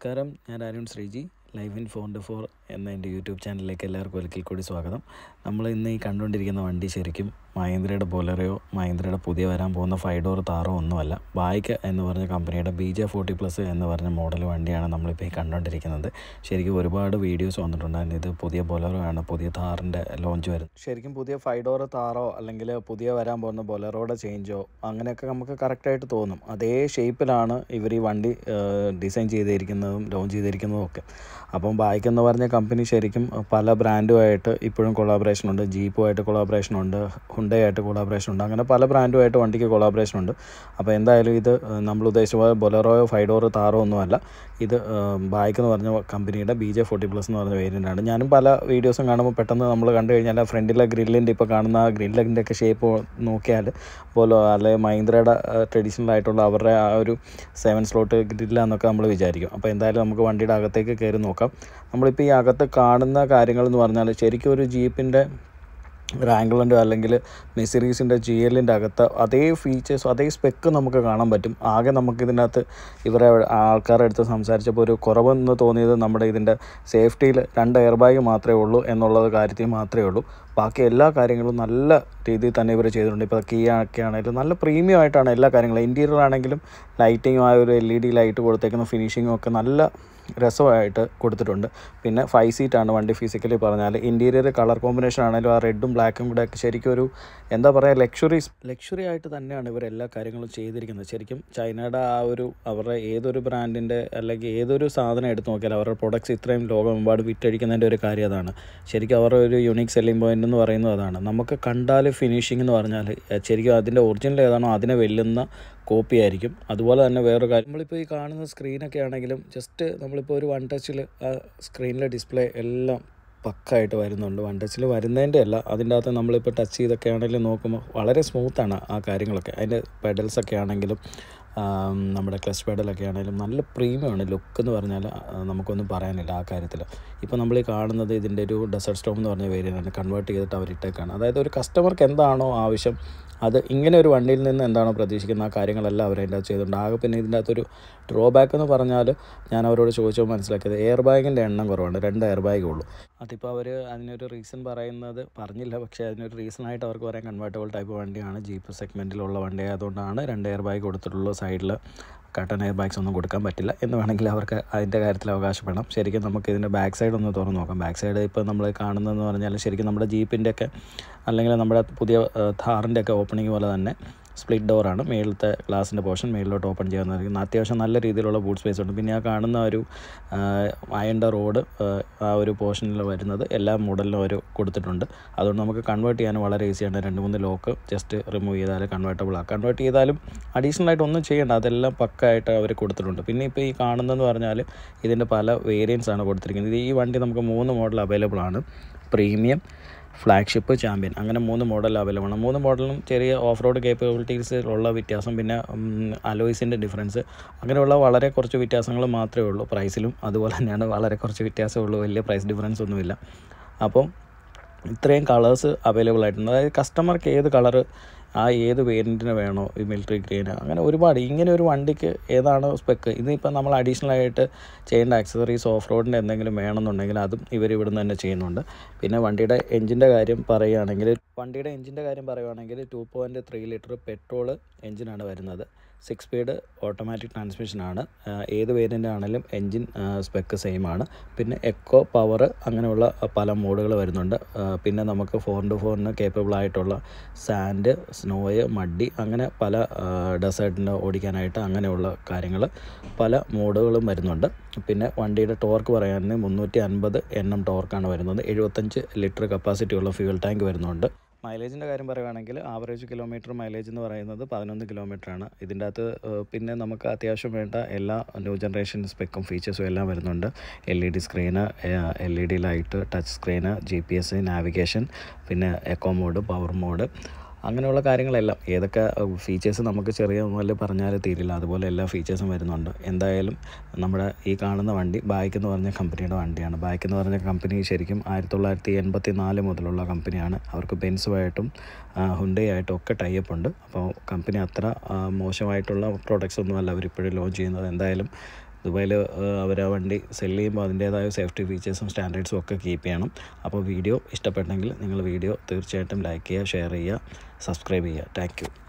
നമസ്കാരം ഞാൻ Arun Sreeji life in four four എന്ന എൻ്റെ യൂട്യൂബ് ചാനലിലേക്ക് എല്ലാവർക്കും ഒരിക്കൽ കൂടി സ്വാഗതം നമ്മൾ ഇന്ന് ഈ കണ്ടുകൊണ്ടിരിക്കുന്ന വണ്ടി ശരിക്കും മഹീന്ദ്രയുടെ ബൊലറയോ മഹീന്ദ്രയുടെ പുതിയ വരാൻ പോകുന്ന ഫൈവ് ഡോർ താറോ ഒന്നുമല്ല ബായ്ക്ക് എന്ന് പറഞ്ഞ കമ്പനിയുടെ ബി ജെ ഫോർട്ടി പ്ലസ് എന്ന് പറഞ്ഞ മോഡൽ വണ്ടിയാണ് നമ്മളിപ്പോൾ ഈ കണ്ടുകൊണ്ടിരിക്കുന്നത് ശരിക്കും ഒരുപാട് വീഡിയോസ് വന്നിട്ടുണ്ടായിരുന്നു ഇത് പുതിയ ബൊലറോ ആണ് പുതിയ താറിൻ്റെ ലോഞ്ച് വരുന്നത് ശരിക്കും പുതിയ ഫൈവ് ഡോർ താറോ അല്ലെങ്കിൽ പുതിയ വരാൻ പോകുന്ന ബൊലറോയുടെ ചേഞ്ചോ അങ്ങനെയൊക്കെ നമുക്ക് കറക്റ്റായിട്ട് തോന്നും അതേ ഷേപ്പിലാണ് ഇവർ ഈ വണ്ടി ഡിസൈൻ ചെയ്തിരിക്കുന്നതും ലോഞ്ച് ചെയ്തിരിക്കുന്നതും ഒക്കെ അപ്പം ബൈക്ക് എന്ന് പറഞ്ഞ കമ്പനി ശരിക്കും പല ബ്രാൻഡുമായിട്ട് ഇപ്പോഴും കൊളാബറേഷൻ ഉണ്ട് ജീപ്പുമായിട്ട് കൊളാബറേഷൻ ഉണ്ട് ഹുണ്ടയായിട്ട് കൊളാബറേഷൻ ഉണ്ട് അങ്ങനെ പല ബ്രാൻഡുമായിട്ട് വണ്ടിക്ക് കൊളാബറേഷൻ ഉണ്ട് അപ്പോൾ എന്തായാലും ഇത് നമ്മൾ ഉദ്ദേശിച്ച പോലെ ബൊലറോയോ ഫൈഡോറോ താറോ ഒന്നുമല്ല ഇത് ബൈക്ക് എന്ന് പറഞ്ഞ കമ്പനിയുടെ ബി ജെ ഫോർട്ടി പ്ലസ് എന്ന് പറഞ്ഞ വേരിയൻ്റ് ആണ് ഞാനും പല വീഡിയോസും കാണുമ്പോൾ പെട്ടെന്ന് നമ്മൾ കണ്ടു കഴിഞ്ഞാൽ ആ ഫ്രണ്ടിലെ ഗ്രില്ലിൻ്റെ ഇപ്പോൾ കാണുന്ന ആ ഗ്രില്ലിൻ്റെ ഒക്കെ ഷേപ്പ് നോക്കിയാൽ പോലോ അല്ലെങ്കിൽ മഹീന്ദ്രയുടെ ട്രഡീഷണൽ ആയിട്ടുള്ള അവരുടെ ആ ഒരു സെവൻ സ്ലോട്ട് ഗ്രില്ലാന്നൊക്കെ നമ്മൾ വിചാരിക്കും അപ്പോൾ എന്തായാലും നമുക്ക് വണ്ടിയുടെ അകത്തേക്ക് കയറി നോക്കാം നമ്മളിപ്പോൾ ഈ അകത്ത് കാണുന്ന കാര്യങ്ങൾ എന്ന് പറഞ്ഞാൽ ശരിക്കും ഒരു ജീപ്പിൻ്റെ റാംഗ്ലറിൻ്റെ അല്ലെങ്കിൽ മെസിറീസിൻ്റെ ജി എല്ലിൻ്റെ അകത്ത് അതേ ഫീച്ചേഴ്സ് അതേ സ്പെക്ക് നമുക്ക് കാണാൻ പറ്റും ആകെ നമുക്ക് ഇതിനകത്ത് ഇവരെ ആൾക്കാരുടെ അടുത്ത് സംസാരിച്ചപ്പോൾ ഒരു കുറവെന്ന് തോന്നിയത് നമ്മുടെ ഇതിൻ്റെ സേഫ്റ്റിയിൽ രണ്ട് എയർ ബാഗ് മാത്രമേ ഉള്ളൂ എന്നുള്ളത് കാര്യത്തിൽ മാത്രമേ ഉള്ളൂ ബാക്കി എല്ലാ കാര്യങ്ങളും നല്ല രീതിയിൽ തന്നെ ഇവർ ചെയ്തിട്ടുണ്ട് ഇപ്പോൾ കീ ഒക്കെ ആണെങ്കിലും നല്ല പ്രീമിയം ആയിട്ടാണ് എല്ലാ കാര്യങ്ങളും ഇൻറ്റീരിയർ ആണെങ്കിലും ലൈറ്റിങ്ങും ആ ഒരു എൽ ഇ ഡി ലൈറ്റ് കൊടുത്തേക്കുന്ന ഫിനിഷിങ്ങും ഒക്കെ നല്ല രസമായിട്ട് കൊടുത്തിട്ടുണ്ട് പിന്നെ ഫൈവ് സീറ്റാണ് വണ്ടി ഫിസിക്കലി പറഞ്ഞാൽ ഇൻറ്റീരിയർ കളർ കോമ്പിനേഷൻ ആണെങ്കിലും ആ റെഡും ബ്ലാക്കും കൂടെ ഒക്കെ ശരിക്കും ഒരു എന്താ പറയുക ലക്ഷറി ലക്ഷറി ആയിട്ട് തന്നെയാണ് ഇവർ എല്ലാ കാര്യങ്ങളും ചെയ്തിരിക്കുന്നത് ശരിക്കും ചൈനയുടെ ആ ഒരു അവരുടെ ഏതൊരു ബ്രാൻഡിൻ്റെ അല്ലെങ്കിൽ ഏതൊരു സാധനം എടുത്ത് നോക്കിയാൽ അവരുടെ പ്രൊഡക്ട്സ് ഇത്രയും ലോകമെമ്പാട് വിറ്റഴിക്കുന്നതിൻ്റെ ഒരു കാര്യം അതാണ് ശരിക്കും അവരുടെ ഒരു യുണീക്ക് സെല്ലിംഗ് പോയിന്റ് എന്ന് പറയുന്നത് അതാണ് നമുക്ക് കണ്ടാൽ ഫിനിഷിംഗ് എന്ന് പറഞ്ഞാൽ ശരിക്കും അതിൻ്റെ ഒറിജിനൽ ഏതാണോ അതിനെ വെല്ലുന്ന കോപ്പി ആയിരിക്കും അതുപോലെ തന്നെ വേറൊരു കാര്യം നമ്മളിപ്പോൾ ഈ കാണുന്ന സ്ക്രീനൊക്കെ ആണെങ്കിലും ജസ്റ്റ് നമ്മളിപ്പോൾ ഒരു വൺ ടച്ചിൽ ആ സ്ക്രീനിലെ ഡിസ്പ്ലേ എല്ലാം പക്കായിട്ട് വരുന്നുണ്ട് വൺ ടച്ചിൽ വരുന്നതിൻ്റെ അല്ല അതിൻ്റെ അകത്ത് നമ്മളിപ്പോൾ ടച്ച് ചെയ്തൊക്കെ ആണെങ്കിലും നോക്കുമ്പോൾ വളരെ സ്മൂത്താണ് ആ കാര്യങ്ങളൊക്കെ അതിൻ്റെ പെഡൽസൊക്കെ ആണെങ്കിലും നമ്മുടെ ക്ലച്ച് പെഡലൊക്കെ ആണെങ്കിലും നല്ല പ്രീമിയമാണ് ലുക്ക് എന്ന് പറഞ്ഞാൽ നമുക്കൊന്നും പറയാനില്ല ആ കാര്യത്തിൽ ഇപ്പോൾ നമ്മൾ ഈ കാണുന്നത് ഇതിൻ്റെ ഒരു ഡെസേർട്ട് സ്റ്റോം എന്ന് പറഞ്ഞ വേരിയൻ്റാണ് കൺവേർട്ട് ചെയ്തിട്ട് അവർ ഇട്ടേക്കാണ് അതായത് ഒരു കസ്റ്റമർക്ക് എന്താണോ ആവശ്യം അത് ഇങ്ങനെ ഒരു വണ്ടിയിൽ നിന്ന് എന്താണോ പ്രതീക്ഷിക്കുന്ന ആ കാര്യങ്ങളെല്ലാം അവർ അതിൻ്റെ അകത്ത് ചെയ്തിട്ടുണ്ട് ആകെ പിന്നെ ഇതിൻ്റെ അകത്തൊരു ഡ്രോബാക്ക് എന്ന് പറഞ്ഞാൽ ഞാൻ അവരോട് ചോദിച്ചപ്പോൾ മനസ്സിലാക്കിയത് എയർ ബാഗിൻ്റെ എണ്ണം കുറവാണ് രണ്ട് എയർ ബാഗേ ഉള്ളൂ അതിപ്പോൾ അവർ അതിനൊരു റീസൺ പറയുന്നത് പറഞ്ഞില്ല പക്ഷേ അതിനൊരു റീസണായിട്ട് അവർക്ക് പറയാൻ കൺവേർട്ടബിൾ ടൈപ്പ് വണ്ടിയാണ് ജീപ്പ് സെഗ്മെൻറ്റിലുള്ള വണ്ടി ആയതുകൊണ്ടാണ് രണ്ട് എയർ ബാഗ് കൊടുത്തിട്ടുള്ളൂ സൈഡിൽ കട്ടൺ എയർ ബാഗ്സ് ഒന്നും കൊടുക്കാൻ പറ്റില്ല എന്ന് വേണമെങ്കിൽ അവർക്ക് അതിൻ്റെ കാര്യത്തിൽ അവകാശപ്പെടാം ശരിക്കും നമുക്ക് ഇതിൻ്റെ ബാക്ക് സൈഡ് ഒന്ന് തുറന്ന് നോക്കാം ബാക്ക് സൈഡ് ഇപ്പോൾ നമ്മൾ കാണുന്നതെന്ന് പറഞ്ഞാൽ ശരിക്കും നമ്മുടെ ജീപ്പിൻ്റെ ഒക്കെ അല്ലെങ്കിൽ നമ്മുടെ പുതിയ ഥാറിൻ്റെ ഒക്കെ ഓപ്പണിംഗ് പോലെ തന്നെ സ്പ്ലിറ്റ് ഡോറാണ് മേളിലത്തെ ഗ്ലാസിൻ്റെ പോർഷൻ മേളിലോട്ട് ഓപ്പൺ ചെയ്യാവുന്നതായിരിക്കും അത്യാവശ്യം നല്ല രീതിയിലുള്ള ബൂട്ട് സ്പേസ് ഉണ്ട് പിന്നെ ആ കാണുന്ന ഒരു അയണ്ട റോഡ് ആ ഒരു പോർഷനിൽ വരുന്നത് എല്ലാ മോഡലിലും അവർ കൊടുത്തിട്ടുണ്ട് അതുകൊണ്ട് നമുക്ക് കൺവേർട്ട് ചെയ്യാൻ വളരെ ഈസിയാണ് രണ്ട് മൂന്ന് ലോക്ക് ജസ്റ്റ് റിമൂവ് ചെയ്താൽ കൺവേർട്ടബിൾ ആണ് കൺവേർട്ട് ചെയ്താലും അഡീഷണൽ ആയിട്ട് ഒന്നും ചെയ്യേണ്ട അതെല്ലാം പക്കായിട്ട് അവർ കൊടുത്തിട്ടുണ്ട് പിന്നെ ഇപ്പോൾ ഈ കാണുന്നതെന്ന് പറഞ്ഞാൽ ഇതിൻ്റെ പല വേരിയൻസ് ആണ് കൊടുത്തിരിക്കുന്നത് ഈ വണ്ടി നമുക്ക് മൂന്ന് മോഡൽ അവൈലബിൾ ആണ് പ്രീമിയം ഫ്ലാഗ്ഷിപ്പ് ചാമ്പ്യൻ അങ്ങനെ മൂന്ന് മോഡൽ അവൈലബിൾ ആണ് മൂന്ന് മോഡലും ചെറിയ ഓഫ് റോഡ് കേപ്പബിലിറ്റീസ് ഉള്ള വ്യത്യാസം പിന്നെ അലോയ്സിൻ്റെ ഡിഫറൻസ് അങ്ങനെയുള്ള വളരെ കുറച്ച് വ്യത്യാസങ്ങൾ മാത്രമേ ഉള്ളൂ പ്രൈസിലും അതുപോലെ തന്നെയാണ് വളരെ കുറച്ച് വ്യത്യാസമേ ഉള്ളൂ വലിയ പ്രൈസ് ഡിഫറൻസ് ഒന്നുമില്ല അപ്പം ഇത്രയും കളേഴ്സ് അവൈലബിൾ ആയിട്ടുണ്ട് അതായത് കസ്റ്റമർക്ക് ഏത് കളറ് ആ ഏത് വേരിയൻറ്റിന് വേണോ ഈ മിലിറ്ററി ഗ്രീൻ അങ്ങനെ ഒരുപാട് ഇങ്ങനെ ഒരു വണ്ടിക്ക് ഏതാണോ സ്പെക്ക് ഇതിപ്പോൾ നമ്മൾ അഡീഷണൽ ആയിട്ട് ചെയ്യേണ്ട ആക്സസറീസ് ഓഫ് റോഡിൻ്റെ എന്തെങ്കിലും വേണമെന്നുണ്ടെങ്കിൽ അതും ഇവർ ഇവിടുന്ന് തന്നെ ചെയ്യുന്നുണ്ട് പിന്നെ വണ്ടിയുടെ എഞ്ചിൻ്റെ കാര്യം പറയുകയാണെങ്കിൽ വണ്ടിയുടെ എഞ്ചിൻ്റെ കാര്യം പറയുകയാണെങ്കിൽ two point three litre petrol എഞ്ചിനാണ് വരുന്നത് സിക്സ് സ്പീഡ് ഓട്ടോമാറ്റിക് ട്രാൻസ്മിഷനാണ് ഏത് വേരിയൻ്റ് ആണെങ്കിലും എൻജിൻ സ്പെക്ക് സെയിം ആണ് പിന്നെ എക്കോ പവർ അങ്ങനെയുള്ള പല മോഡുകൾ വരുന്നുണ്ട് പിന്നെ നമുക്ക് ഫോർ ഇൻറ്റു ഫോറിന് കേപ്പബിൾ ആയിട്ടുള്ള സാൻഡ് സ്നോയ് മഡ്ഡി അങ്ങനെ പല ഡെസേർട്ടിന് ഓടിക്കാനായിട്ട് അങ്ങനെയുള്ള കാര്യങ്ങൾ പല മോഡുകളും വരുന്നുണ്ട് പിന്നെ വണ്ടിയുടെ ടോർക്ക് പറയുകയാണെങ്കിൽ മുന്നൂറ്റി അൻപത് എൻ എം ടോർക്കാണ് വരുന്നത് എഴുപത്തഞ്ച് ലിറ്റർ കപ്പാസിറ്റി ഉള്ള ഫ്യൂൽ ടാങ്ക് വരുന്നുണ്ട് മൈലേജിൻ്റെ കാര്യം പറയുകയാണെങ്കിൽ ആവറേജ് കിലോമീറ്റർ മൈലേജ് എന്ന് പറയുന്നത് പതിനൊന്ന് കിലോമീറ്ററാണ് ഇതിൻ്റെ അകത്ത് പിന്നെ നമുക്ക് അത്യാവശ്യം വേണ്ട എല്ലാ ന്യൂ ജനറേഷൻ സ്പെക്കും ഫീച്ചേഴ്സും എല്ലാം വരുന്നുണ്ട് L E D screen L E D light touch screen G P S navigation പിന്നെ എക്കോ മോഡ് പവർ മോഡ് അങ്ങനെയുള്ള കാര്യങ്ങളെല്ലാം ഏതൊക്കെ ഫീച്ചേഴ്സ് നമുക്ക് ചെറിയ മുതൽ പറഞ്ഞാൽ തീരില്ല അതുപോലെ എല്ലാ ഫീച്ചേഴ്സും വരുന്നുണ്ട് എന്തായാലും നമ്മുടെ ഈ കാണുന്ന വണ്ടി ബായ്ക്ക് എന്ന് പറഞ്ഞ കമ്പനിയുടെ വണ്ടിയാണ് ബായ്ക്ക് എന്ന് പറഞ്ഞ കമ്പനി ശരിക്കും ആയിരത്തി തൊള്ളായിരത്തി എൺപത്തി നാല് മുതലുള്ള കമ്പനിയാണ് അവർക്ക് ബെൻസുമായിട്ടും ഹുണ്ടയായിട്ടും ഒക്കെ ടൈപ്പ് ഉണ്ട് അപ്പോൾ കമ്പനി അത്ര മോശമായിട്ടുള്ള പ്രോഡക്റ്റ്സ് ഒന്നുമല്ല അവരിപ്പോഴും ലോഞ്ച് ചെയ്യുന്നത് എന്തായാലും ദുബായിൽ അവർ ആ വണ്ടി സെല് ചെയ്യുമ്പോൾ അതിൻ്റേതായ സേഫ്റ്റി ഫീച്ചേഴ്സും സ്റ്റാൻഡേർഡ്സും ഒക്കെ കീപ്പ് ചെയ്യണം അപ്പോൾ വീഡിയോ ഇഷ്ടപ്പെട്ടെങ്കിൽ നിങ്ങൾ വീഡിയോ തീർച്ചയായിട്ടും ലൈക്ക് ചെയ്യുക ഷെയർ ചെയ്യുക സബ്സ്ക്രൈബ് ചെയ്യുക താങ്ക്